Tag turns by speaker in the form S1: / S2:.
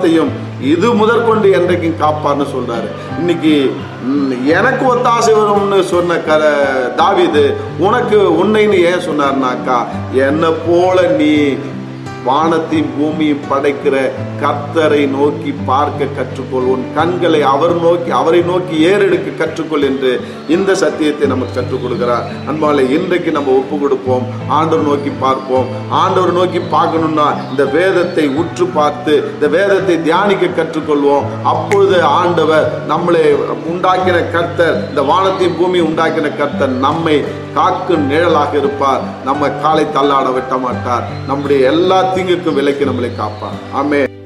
S1: எல்லாத்தையும் இது முதற்கொண்டு என்றைக்கும் காப்பார்னு சொல்றாரு இன்னைக்கு ம், எனக்கு ஒத்தாசை வரும்னு சொன்ன க தாவீது உனக்கு உன்னைன்னு ஏன் சொன்னார்னாக்கா என்னை போல நீ வானத்தையும் பூமியும் படைக்கிற கர்த்தரை நோக்கி பார்க்க கற்றுக்கொள் உன் கண்களை அவர் நோக்கி அவரை நோக்கி ஏறெடுக்க கற்றுக்கொள் என்று இந்த சத்தியத்தை நமக்கு கற்றுக் கொடுக்கிறார் அன்பாலே இன்றைக்கு நம்ம ஒப்பு கொடுப்போம் ஆண்டவர் நோக்கி பார்ப்போம் ஆண்டவர் நோக்கி பார்க்கணும்னா இந்த வேதத்தை உற்று பார்த்து இந்த வேதத்தை தியானிக்க கற்றுக்கொள்வோம் அப்பொழுது ஆண்டவர் நம்மளை உண்டாக்கின கர்த்தர் இந்த வானத்தையும் பூமியை உண்டாக்கின கர்த்தர் நம்மை காக்கும் நிழலாக இருப்பார் நம்ம காலை தள்ளாட விட்ட மாட்டார் நம்முடைய எல்லா தீங்குக்கும் விலைக்கு நம்மளை காப்பார் ஆமே